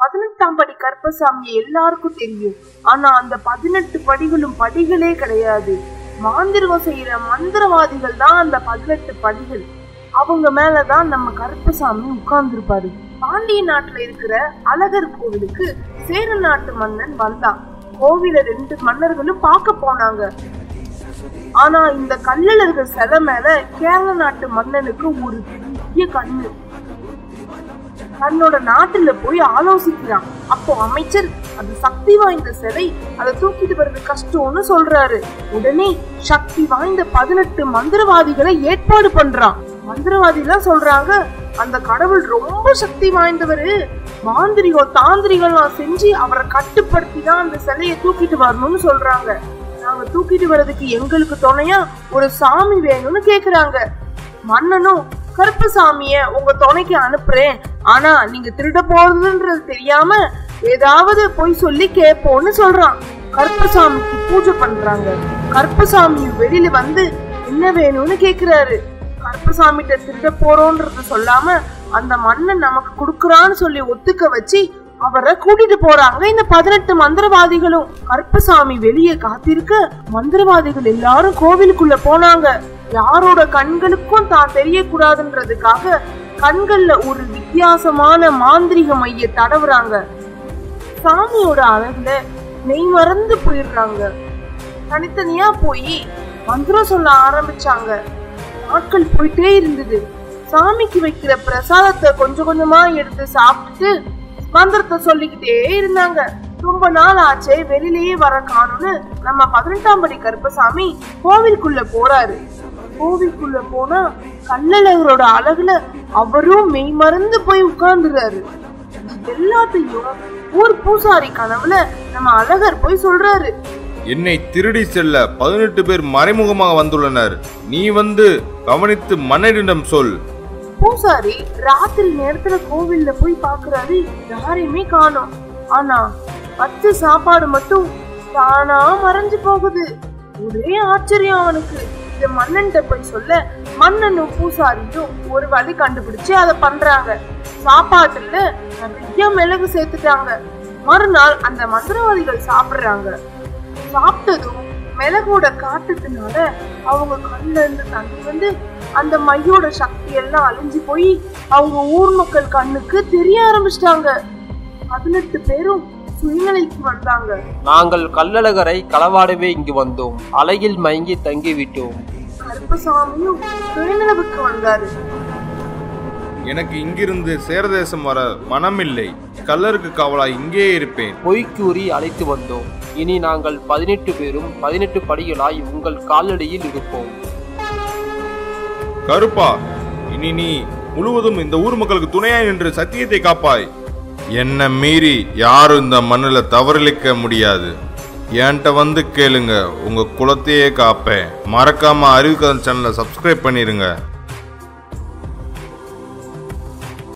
பதினெட்டாம் படி கருப்பசாமி எல்லாருக்கும் தெரியும் ஆனா அந்த பதினெட்டு படிகளும் படிகளே கிடையாது மாந்திரகம் செய்யற மந்திரவாதிகள் தான் அந்த பதினெட்டு படிகள் அவங்க மேலதான் நம்ம கருப்பசாமி உட்கார்ந்துருப்பாரு பாண்டிய நாட்டுல இருக்கிற அழகர் கோவிலுக்கு சேர நாட்டு மன்னன் வந்தான் கோவில ரெண்டு மன்னர்களும் பார்க்க போனாங்க ஆனா இந்த கல்லழகர் சிலை மேல கேரள நாட்டு மன்னனுக்கு ஒரு பெரிய கண்ணு தன்னோட நாட்டுல போய் ஆலோசிக்கிறான் அப்போ அமைச்சர் அது சக்தி வாய்ந்த சிலை அதை தூக்கிட்டு வர்றது கஷ்டம்னு சொல்றாரு உடனே சக்தி வாய்ந்த பதினெட்டு மந்திரவாதிகளை ஏற்பாடு பண்றான் மந்திரவாதிலாம் சொல்றாங்க அந்த கடவுள் ரொம்ப சக்தி வாய்ந்தவரு மாந்திரிகம் தாந்திரிகம்லாம் செஞ்சு அவரை கட்டுப்படுத்தி தான் அந்த சிலையை தூக்கிட்டு வரணும்னு சொல்றாங்க நாங்க தூக்கிட்டு வர்றதுக்கு எங்களுக்கு துணையா ஒரு சாமி வேணும்னு கேக்குறாங்க மன்னனும் கருப்பசாமிய உங்க துணைக்கு அனுப்புறேன் ஆனா நீங்க திருட போறதுன்றது தெரியாம ஏதாவது பொய் சொல்லி கேட்போம்னு சொல்றான் கருப்பசாமிக்கு பூஜை பண்றாங்க கருப்பசாமி வெளியில வந்து என்ன வேணும்னு கேக்குறாரு கருப்பசாமிகிட்ட திருட போறோம்ன்றத சொல்லாம அந்த மன்னன் நமக்கு கொடுக்கறான்னு சொல்லி ஒத்துக்க வச்சு அவரை கூட்டிட்டு போறாங்க இந்த பதினெட்டு மந்திரவாதிகளும் கருப்பசாமி வெளியே காத்திருக்க மந்திரவாதிகள் எல்லாரும் கோவிலுக்குள்ள போனாங்க யாரோட கண்களுக்கும் தான் தெரியக்கூடாதுன்றதுக்காக கண்கள்ல ஒரு வித்தியாசமான மாந்திரிக மைய தடவுறாங்க சாமியோட அழகுல மெய் மறந்து போயிடுறாங்க தனித்தனியா போய் மந்திரம் சொல்ல ஆரம்பிச்சாங்க நாட்கள் போயிட்டே இருந்தது சாமிக்கு வைக்கிற பிரசாதத்தை கொஞ்சம் கொஞ்சமா எடுத்து சாப்பிட்டுட்டு மந்திரத்தை சொல்லிக்கிட்டே இருந்தாங்க ரொம்ப நாள் ஆச்சே வெளியிலேயே வர காணும்னு நம்ம பதினெட்டாம் படி கருப்பசாமி கோவிலுக்குள்ள போறாரு கோவிலுக்குள்ள போனா கல்லழகரோட அழகுல அவரும் மெய் மறந்து போய் உட்கார்ந்துறாரு எல்லாத்தையும் ஊர் பூசாரி கனவுல நம்ம அழகர் போய் சொல்றாரு என்னை திருடி செல்ல பதினெட்டு பேர் மறைமுகமாக வந்துள்ளனர் நீ வந்து கவனித்து மன்னனிடம் சொல் பூசாரி ராத்திரி நேரத்துல கோவில்ல போய் பாக்குறாரு யாரையுமே காணோம் ஆனா பச்சை சாப்பாடு மட்டும் தானா மறைஞ்சு போகுது ஒரே ஆச்சரியம் அவனுக்கு இது மன்னன்கிட்ட போய் சொல்ல மன்னனும் பூசாரியும் ஒரு வழி கண்டுபிடிச்சு அதை பண்றாங்க சாப்பாட்டுல நிறைய மிளகு சேர்த்துட்டாங்க மறுநாள் அந்த மந்திரவாதிகள் சாப்பிடுறாங்க சாப்பிட்டதும் மிளகோட காட்டுறதுனால அவங்க கண்ணுல இருந்து தண்ணி வந்து அந்த மையோட சக்தி எல்லாம் அழிஞ்சு போய் அவங்க ஊர் மக்கள் கண்ணுக்கு தெரிய ஆரம்பிச்சிட்டாங்க பதினெட்டு பேரும் சுயநிலைக்கு வந்தாங்க நாங்கள் கள்ளழகரை களவாடவே இங்கு வந்தோம் அலையில் மயங்கி தங்கிவிட்டோம் கருப்பசாமியும் சுயநிலவுக்கு வந்தாரு எனக்கு இங்கிருந்து சேரதேசம் வர மனமில்லை கல்லருக்கு காவலாய் இங்கே இருப்பேன் பொய் கூறி அழைத்து வந்தோம் இனி நாங்கள் பதினெட்டு பேரும் பதினெட்டு படிகளாய் உங்கள் காலடியில் இருப்போம் கருப்பா இனி நீ முழுவதும் இந்த ஊர் மக்களுக்கு துணையாய் நின்று சத்தியத்தை காப்பாய் என்ன மீறி யாரும் இந்த மண்ணில் தவறிழைக்க முடியாது என்கிட்ட வந்து கேளுங்க உங்க குலத்தையே காப்பேன் மறக்காம அறிவுக்கதன் சேனலை சப்ஸ்கிரைப் பண்ணிருங்க